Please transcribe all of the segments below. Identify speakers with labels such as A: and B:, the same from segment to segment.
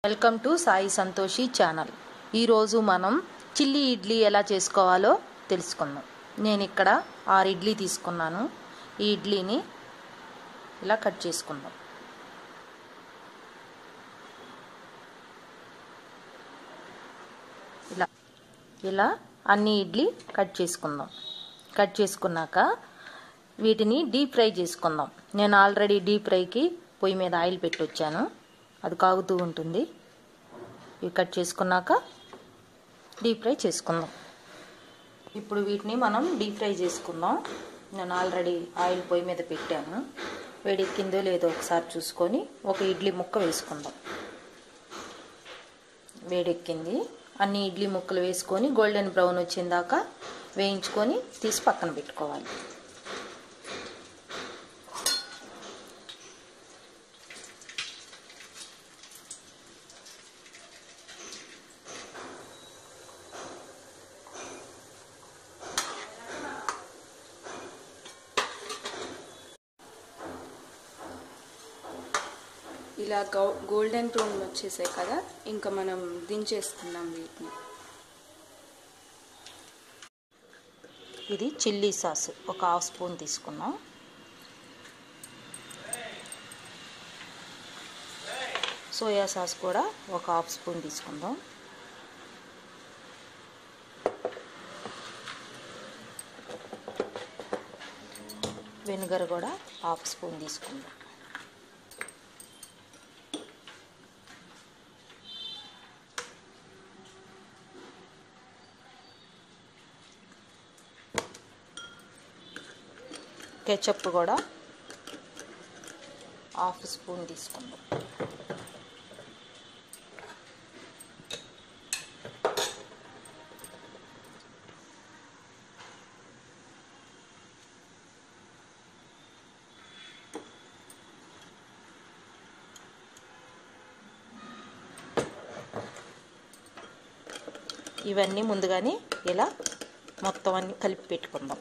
A: welcome to Sai Santoshi channel ఈరోజు మనం chilli idli ఎలా చేసుకోవాలో తెలుసుకుందాం నేను ఇక్కడ ఆరు ఇడ్లీ తీసుకున్నాను ఈ ఇడ్లీని ఇలా కట్ చేసుకుందాం ఇలా ఇలా అన్ని ఇడ్లీ కట్ చేసుకుందాం కట్ చేసుకున్నాక వీటిని డీప్ ఫ్రై చేసుకుందాం నేను ఆల్రెడీ డీప్ ఫ్రైకి పొయ్యి మీద ఆయిల్ పెట్టి వచ్చాను అది కాగుతూ ఉంటుంది ఇవి కట్ చేసుకున్నాక డీప్ ఫ్రై చేసుకుందాం ఇప్పుడు వీటిని మనం డీప్ ఫ్రై చేసుకుందాం నేను ఆల్రెడీ ఆయిల్ పొయ్యి మీద పెట్టాను వేడెక్కిందో లేదో ఒకసారి చూసుకొని ఒక ఇడ్లీ ముక్క వేసుకుందాం వేడెక్కింది అన్ని ఇడ్లీ ముక్కలు వేసుకొని గోల్డెన్ బ్రౌన్ వచ్చిందాక వేయించుకొని తీసి పక్కన పెట్టుకోవాలి
B: ఇలా గౌ గోల్డెన్ బ్రౌన్ వచ్చేసాయి కదా ఇంకా మనం దించేస్తున్నాం వీటిని
A: ఇది చిల్లీ సాస్ ఒక హాఫ్ స్పూన్ తీసుకున్నాం సోయా సాస్ కూడా ఒక హాఫ్ స్పూన్ తీసుకుందాం వెనిగర్ కూడా హాఫ్ స్పూన్ తీసుకుందాం కెచప్ కూడా హాఫ్ స్పూన్ తీసుకుందాం ఇవన్నీ ముందుగానే ఇలా మొత్తం అన్ని కలిపి పెట్టుకుందాం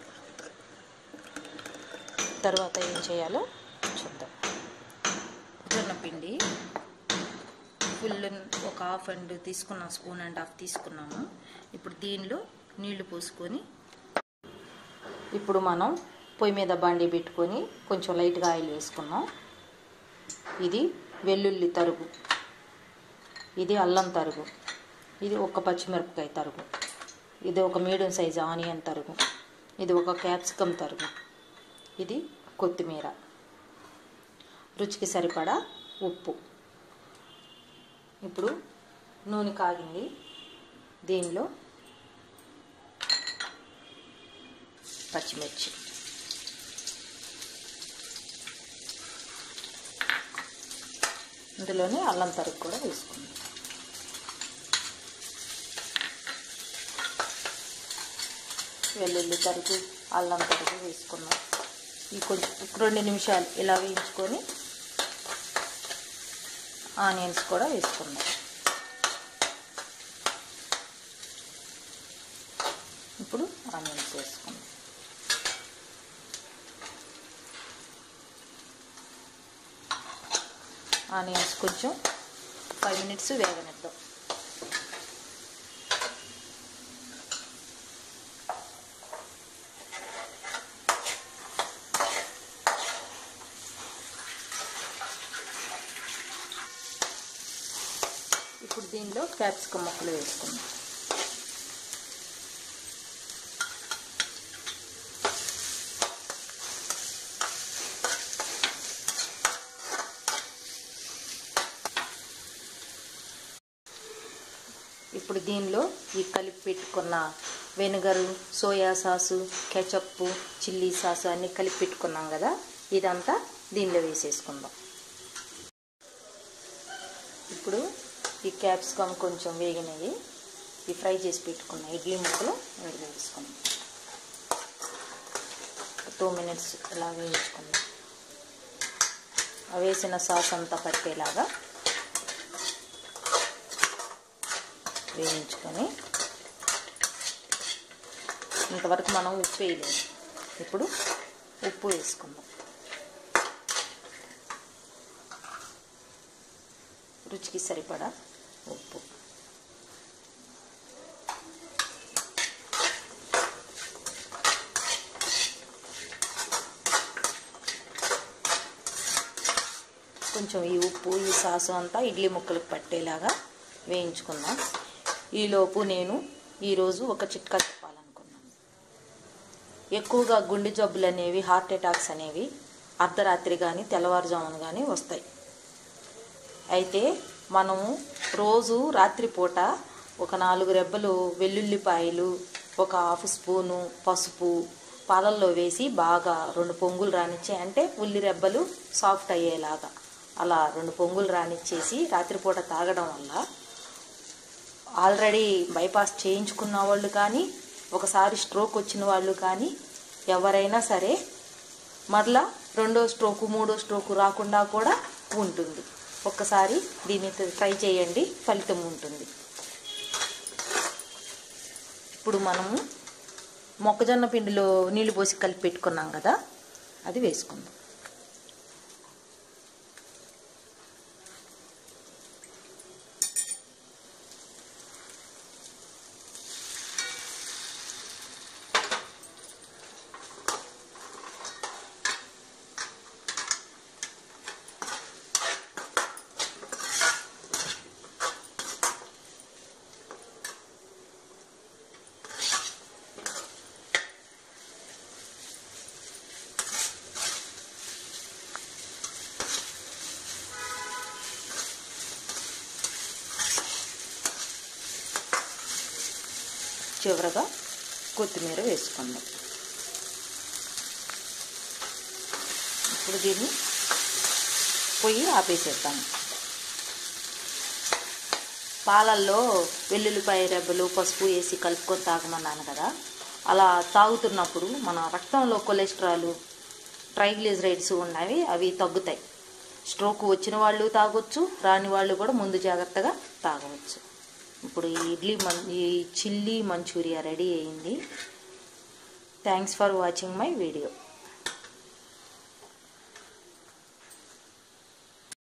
A: తర్వాత ఏం చేయాలో చూద్దాం జొన్న పిండి ఫుల్ ఒక హాఫ్ అండ్ తీసుకున్నాం స్పూన్ అండ్ హాఫ్ తీసుకున్నాము ఇప్పుడు దీనిలో నీళ్లు పోసుకొని ఇప్పుడు మనం పొయ్యి మీద బండి పెట్టుకొని కొంచెం లైట్గా ఆయిల్ వేసుకున్నాం ఇది వెల్లుల్లి తరుగు ఇది అల్లం తరుగు ఇది ఒక పచ్చిమిరపకాయ తరుగు ఇది ఒక మీడియం సైజ్ ఆనియన్ తరుగు ఇది ఒక క్యాప్సికమ్ తరుగు ఇది కొత్తిమీర రుచికి సరిపడా ఉప్పు ఇప్పుడు నూనె కాగింది దీనిలో పచ్చిమిర్చి ఇందులోనే అల్లం తరుగు కూడా వేసుకుందాం వెల్లుల్లి తరుగు అల్లం తరుగు వేసుకున్నాం ఈ కొంచెం రెండు నిమిషాలు ఇలా వేయించుకొని ఆనియన్స్ కూడా వేసుకున్నాం ఇప్పుడు ఆనియన్స్ వేసుకుందాం ఆనియన్స్ కొంచెం ఫైవ్ మినిట్స్ వేగనిద్దాం ఇప్పుడు దీనిలో క్యాప్సికమ్ ముక్కలు వేసుకుందాం ఇప్పుడు దీనిలో ఈ కలిపి పెట్టుకున్న vinegar soya sauce ketchup chilli sauce అన్నీ కలిపి పెట్టుకున్నాం కదా ఇదంతా దీనిలో వేసేసుకుందాం ఇప్పుడు ఈ క్యాప్సికమ్ కొంచెం వేగినవి ఈ ఫ్రై చేసి పెట్టుకున్న ఇడ్లీ ముక్కలు ఇందులో వేసుకుందాం టూ మినిట్స్ ఇలా వేయించుకుందాం ఆ వేసిన సాస్ అంతా పట్టేలాగా వేయించుకొని ఇంతవరకు మనం ఉప్పు వేయలేదు ఇప్పుడు ఉప్పు వేసుకుందాం రుచికి సరిపడా ఉప్పు కొంచెం ఈ ఉప్పు ఈ సాసు అంతా ఇడ్లీ ముక్కలకు పట్టేలాగా వేయించుకుందాం ఈలోపు నేను ఈరోజు ఒక చిట్కా చెప్పాలనుకున్నాను ఎక్కువగా గుండె జబ్బులు అనేవి హార్ట్ అటాక్స్ అనేవి అర్ధరాత్రి కానీ తెల్లవారుజామున కానీ వస్తాయి అయితే మనము రోజు రాత్రిపూట ఒక నాలుగు రెబ్బలు వెల్లుల్లిపాయలు ఒక హాఫ్ స్పూను పసుపు పాలల్లో వేసి బాగా రెండు పొంగులు రానిచ్చి అంటే ఉల్లి రెబ్బలు సాఫ్ట్ అయ్యేలాగా అలా రెండు పొంగులు రానిచ్చేసి రాత్రిపూట తాగడం వల్ల ఆల్రెడీ బైపాస్ చేయించుకున్న వాళ్ళు కానీ ఒకసారి స్ట్రోక్ వచ్చిన వాళ్ళు కానీ ఎవరైనా సరే మరలా రెండో స్ట్రోకు మూడో స్ట్రోకు రాకుండా కూడా ఉంటుంది ఒక్కసారి దీన్ని ట్రై చేయండి ఫలితం ఉంటుంది ఇప్పుడు మనము మొక్కజొన్న పిండిలో నీళ్లు పోసి కలిపి పెట్టుకున్నాం కదా అది వేసుకుందాం చివరగా కొత్తిమీర వేసుకుందాం ఇప్పుడు దీన్ని పొయ్యి ఆపేసేద్దాం పాలల్లో వెల్లుల్లిపాయ రెబ్బలు పసుపు వేసి కలుపుకొని తాగమన్నాను కదా అలా తాగుతున్నప్పుడు మన రక్తంలో కొలెస్ట్రాల్ ట్రైగ్లిజరైడ్స్ ఉన్నవి అవి తగ్గుతాయి స్ట్రోక్ వచ్చిన వాళ్ళు తాగొచ్చు రాని వాళ్ళు కూడా ముందు జాగ్రత్తగా తాగవచ్చు ఇప్పుడు ఈ ఇడ్లీ మన్ ఈ చిల్లీ మంచూరియా రెడీ అయింది thanks for watching my video